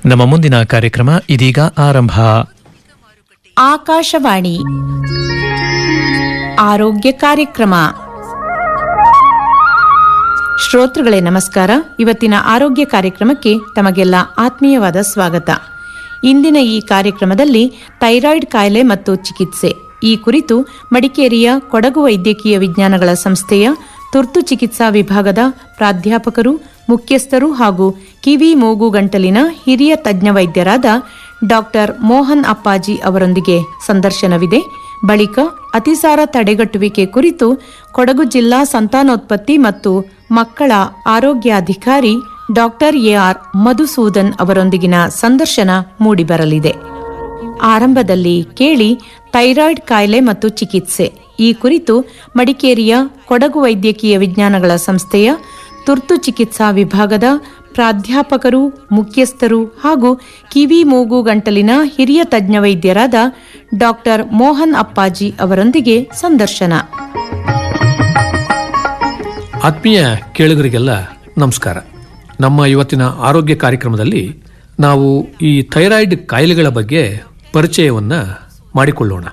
ನಮ್ಮ ಮುಂದಿನ ಕಾರ್ಯಕ್ರಮ ಇದೀಗ ಆರಂಭ ಆಕಾಶವಾಣಿ ಆರೋಗ್ಯ ಕಾರ್ಯಕ್ರಮ ಶ್ರೋತೃಗಳೇ ನಮಸ್ಕಾರ ಇವತ್ತಿನ ಆರೋಗ್ಯ ಕಾರ್ಯಕ್ರಮಕ್ಕೆ ತಮಗೆಲ್ಲ ಆತ್ಮೀಯವಾದ ಸ್ವಾಗತ ಇಂದಿನ ಈ ಕಾರ್ಯಕ್ರಮದಲ್ಲಿ ಥೈರಾಯ್ಡ್ ಕಾಯಿಲೆ ಮತ್ತು ಚಿಕಿತ್ಸೆ ಈ ಕುರಿತು ಮಡಿಕೇರಿಯ ಕೊಡಗು ವೈದ್ಯಕೀಯ ವಿಜ್ಞಾನಗಳ ಸಂಸ್ಥೆಯ ತುರ್ತು ಚಿಕಿತ್ಸಾ ವಿಭಾಗದ ಪ್ರಾಧ್ಯಾಪಕರು ಮುಖ್ಯಸ್ಥರು ಹಾಗೂ ಕಿವಿ ಮೂಗು ಗಂಟಲಿನ ಹಿರಿಯ ತಜ್ಞ ವೈದ್ಯರಾದ ಡಾಕ್ಟರ್ ಮೋಹನ್ ಅಪ್ಪಾಜಿ ಅವರೊಂದಿಗೆ ಸಂದರ್ಶನವಿದೆ ಬಳಿಕ ಅತಿಸಾರ ತಡೆಗಟ್ಟುವಿಕೆ ಕುರಿತು ಕೊಡಗು ಜಿಲ್ಲಾ ಸಂತಾನೋತ್ಪತ್ತಿ ಮತ್ತು ಮಕ್ಕಳ ಆರೋಗ್ಯಾಧಿಕಾರಿ ಡಾಕ್ಟರ್ ಎಆರ್ ಮಧುಸೂದನ್ ಅವರೊಂದಿಗಿನ ಸಂದರ್ಶನ ಮೂಡಿಬರಲಿದೆ ಆರಂಭದಲ್ಲಿ ಕೇಳಿ ಥೈರಾಯ್ಡ್ ಕಾಯಿಲೆ ಮತ್ತು ಚಿಕಿತ್ಸೆ ಈ ಕುರಿತು ಮಡಿಕೇರಿಯ ಕೊಡಗು ವೈದ್ಯಕೀಯ ವಿಜ್ಞಾನಗಳ ಸಂಸ್ಥೆಯ ತುರ್ತು ಚಿಕಿತ್ಸಾ ವಿಭಾಗದ ಪ್ರಾಧ್ಯಾಪಕರು ಮುಖ್ಯಸ್ಥರು ಹಾಗೂ ಕಿವಿ ಮೂಗು ಗಂಟಲಿನ ಹಿರಿಯ ತಜ್ಞ ವೈದ್ಯರಾದ ಡಾಕ್ಟರ್ ಮೋಹನ್ ಅಪ್ಪಾಜಿ ಅವರೊಂದಿಗೆ ಸಂದರ್ಶನ ಆತ್ಮೀಯ ಕೇಳುಗರಿಗೆಲ್ಲ ನಮಸ್ಕಾರ ನಮ್ಮ ಇವತ್ತಿನ ಆರೋಗ್ಯ ಕಾರ್ಯಕ್ರಮದಲ್ಲಿ ನಾವು ಈ ಥೈರಾಯ್ಡ್ ಕಾಯಿಲೆಗಳ ಬಗ್ಗೆ ಪರಿಚಯವನ್ನ ಮಾಡಿಕೊಳ್ಳೋಣ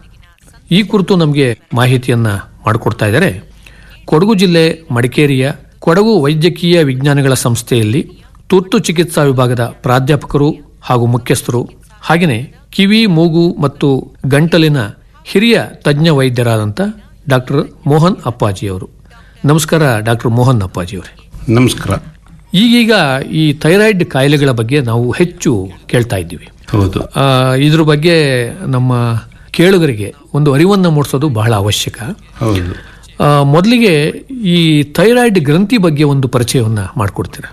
ಈ ಕುರಿತು ನಮಗೆ ಮಾಹಿತಿಯನ್ನ ಮಾಡಿಕೊಡ್ತಾ ಇದ್ದಾರೆ ಕೊಡಗು ಜಿಲ್ಲೆ ಮಡಿಕೇರಿಯ ಕೊಡಗು ವೈದ್ಯಕೀಯ ವಿಜ್ಞಾನಗಳ ಸಂಸ್ಥೆಯಲ್ಲಿ ತುರ್ತು ಚಿಕಿತ್ಸಾ ವಿಭಾಗದ ಪ್ರಾಧ್ಯಾಪಕರು ಹಾಗೂ ಮುಖ್ಯಸ್ಥರು ಹಾಗೆಯೇ ಕಿವಿ ಮೂಗು ಮತ್ತು ಗಂಟಲಿನ ಹಿರಿಯ ತಜ್ಞ ವೈದ್ಯರಾದಂಥ ಡಾಕ್ಟರ್ ಮೋಹನ್ ಅಪ್ಪಾಜಿ ಅವರು ನಮಸ್ಕಾರ ಡಾಕ್ಟರ್ ಮೋಹನ್ ಅಪ್ಪಾಜಿ ಅವರೇ ನಮಸ್ಕಾರ ಈಗೀಗ ಈ ಥೈರಾಯ್ಡ್ ಕಾಯಿಲೆಗಳ ಬಗ್ಗೆ ನಾವು ಹೆಚ್ಚು ಕೇಳ್ತಾ ಇದ್ದೀವಿ ಹೌದು ಆ, ಇದ್ರ ಬಗ್ಗೆ ನಮ್ಮ ಕೇಳುಗರಿಗೆ ಒಂದು ಅರಿವನ್ನು ಮೂಡಿಸೋದು ಬಹಳ ಅವಶ್ಯಕ ಹೌದು ಆ, ಮೊದಲಿಗೆ ಈ ಥೈರಾಯ್ಡ್ ಗ್ರಂಥಿ ಬಗ್ಗೆ ಒಂದು ಪರಿಚಯವನ್ನ ಮಾಡಿಕೊಡ್ತೀರಾ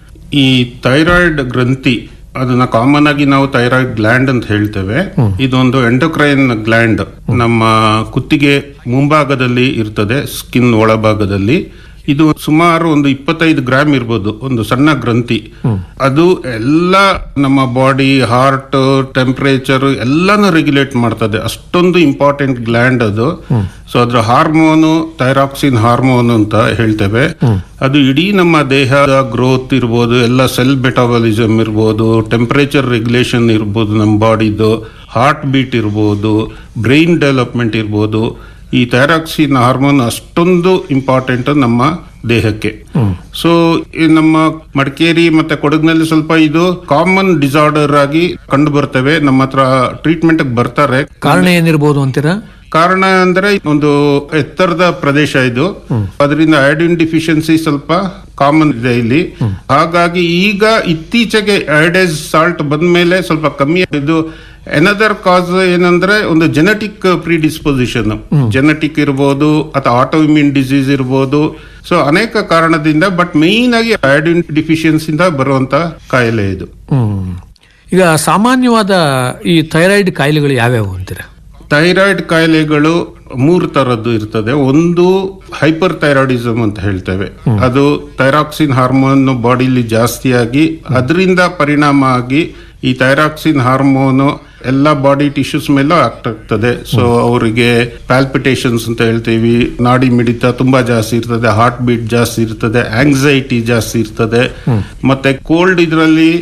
ಈ ಥೈರಾಯ್ಡ್ ಗ್ರಂಥಿ ಅದನ್ನ ಕಾಮನ್ ಆಗಿ ನಾವು ಥೈರಾಯ್ಡ್ ಗ್ಲ್ಯಾಂಡ್ ಅಂತ ಹೇಳ್ತೇವೆ ಇದೊಂದು ಎಂಡೋಕ್ರೈನ್ ಗ್ಲ್ಯಾಂಡ್ ನಮ್ಮ ಕುತ್ತಿಗೆ ಮುಂಭಾಗದಲ್ಲಿ ಇರ್ತದೆ ಸ್ಕಿನ್ ಒಳಭಾಗದಲ್ಲಿ ಇದು ಸುಮಾರು ಒಂದು ಇಪ್ಪತ್ತೈದು ಗ್ರಾಮ್ ಇರ್ಬೋದು ಒಂದು ಸಣ್ಣ ಗ್ರಂಥಿ ಅದು ಎಲ್ಲ ನಮ್ಮ ಬಾಡಿ ಹಾರ್ಟ್ ಟೆಂಪರೇಚರ್ ಎಲ್ಲಾನು ರೆಗ್ಯುಲೇಟ್ ಮಾಡ್ತದೆ ಅಷ್ಟೊಂದು ಇಂಪಾರ್ಟೆಂಟ್ ಗ್ಲ್ಯಾಂಡ್ ಅದು ಸೊ ಅದ್ರ ಹಾರ್ಮೋನು ಥೈರಾಕ್ಸಿನ್ ಹಾರ್ಮೋನ್ ಅಂತ ಹೇಳ್ತೇವೆ ಅದು ಇಡೀ ನಮ್ಮ ದೇಹದ ಗ್ರೋತ್ ಇರ್ಬೋದು ಎಲ್ಲ ಸೆಲ್ ಬೆಟಾಬಲಿಸಮ್ ಇರ್ಬೋದು ಟೆಂಪರೇಚರ್ ರೆಗ್ಯುಲೇಷನ್ ಇರ್ಬೋದು ನಮ್ಮ ಬಾಡಿದು ಹಾರ್ಟ್ ಬೀಟ್ ಇರ್ಬೋದು ಬ್ರೈನ್ ಡೆವಲಪ್ಮೆಂಟ್ ಇರ್ಬೋದು ಈ ಥೈರಾಕ್ಸಿನ್ ಹಾರ್ಮೋನ್ ಅಷ್ಟೊಂದು ಇಂಪಾರ್ಟೆಂಟ್ ನಮ್ಮ ದೇಹಕ್ಕೆ ಸೊ ನಮ್ಮ ಮಡಿಕೇರಿ ಮತ್ತೆ ಕೊಡಗಿನಲ್ಲಿ ಸ್ವಲ್ಪ ಇದು ಕಾಮನ್ ಡಿಸಾರ್ಡರ್ ಆಗಿ ಕಂಡು ಬರ್ತವೆ ನಮ್ಮ ಹತ್ರ ಟ್ರೀಟ್ಮೆಂಟ್ ಬರ್ತಾರೆ ಕಾರಣ ಏನಿರ್ಬೋದು ಅಂತೀರಾ ಕಾರಣ ಅಂದ್ರೆ ಒಂದು ಎತ್ತರದ ಪ್ರದೇಶ ಇದು ಅದರಿಂದ ಐಡಿನ್ ಡಿಫಿಷಿಯನ್ಸಿ ಸ್ವಲ್ಪ ಕಾಮನ್ ಇದೆ ಇಲ್ಲಿ ಹಾಗಾಗಿ ಈಗ ಇತ್ತೀಚೆಗೆ ಐಡೈಸ್ ಸಾಲ್ಟ್ ಬಂದ್ಮೇಲೆ ಸ್ವಲ್ಪ ಕಮ್ಮಿ ಇದು ಎನದರ್ ಕಾಸ್ ಏನಂದ್ರೆ ಒಂದು ಜೆನೆಟಿಕ್ ಪ್ರಿಡಿಸ್ಪೊಸಿಷನ್ ಜೆನೆಟಿಕ್ ಇರ್ಬೋದು ಅಥವಾ ಆಟೋ ಇಮ್ಯೂನ್ ಡಿಸೀಸ್ ಇರ್ಬೋದು ಸೊ ಅನೇಕ ಕಾರಣದಿಂದ ಬಟ್ ಮೇನ್ ಆಗಿ ಐಡಿನ್ ಡಿಫಿಷಿಯನ್ಸಿಂದ ಬರುವಂತ ಕಾಯಿಲೆ ಇದು ಹ್ಮ್ ಈಗ ಸಾಮಾನ್ಯವಾದ ಈ ಥೈರಾಯ್ಡ್ ಕಾಯಿಲೆಗಳು ಯಾವ್ಯಾವು ಅಂತೀರಾ ಥೈರಾಯ್ಡ್ ಕಾಯಿಲೆಗಳು ಮೂರು ತರದ್ದು ಇರ್ತದೆ ಒಂದು ಹೈಪರ್ ಥೈರಾಯ್ಡಿಸಮ್ ಅಂತ ಹೇಳ್ತೇವೆ ಅದು ಥೈರಾಕ್ಸಿನ್ ಹಾರ್ಮೋನ್ ಬಾಡಿಲಿ ಜಾಸ್ತಿಯಾಗಿ ಅದರಿಂದ ಪರಿಣಾಮ ಆಗಿ ಈ ಥೈರಾಕ್ಸಿನ್ ಹಾರ್ಮೋನು ಎಲ್ಲ ಬಾಡಿ ಟಿಶ್ಯೂಸ್ ಮೇಲೂ ಆಕ್ಟ್ ಆಗ್ತದೆ ಸೊ ಅವರಿಗೆ ಪ್ಯಾಲ್ಪಿಟೇಷನ್ಸ್ ಅಂತ ಹೇಳ್ತೀವಿ ನಾಡಿ ಮಿಡಿತ ತುಂಬಾ ಜಾಸ್ತಿ ಇರ್ತದೆ ಹಾರ್ಟ್ ಬೀಟ್ ಜಾಸ್ತಿ ಇರ್ತದೆ ಆಂಗ್ಸೈಟಿ ಜಾಸ್ತಿ ಇರ್ತದೆ ಮತ್ತೆ ಕೋಲ್ಡ್ ಇದರಲ್ಲಿ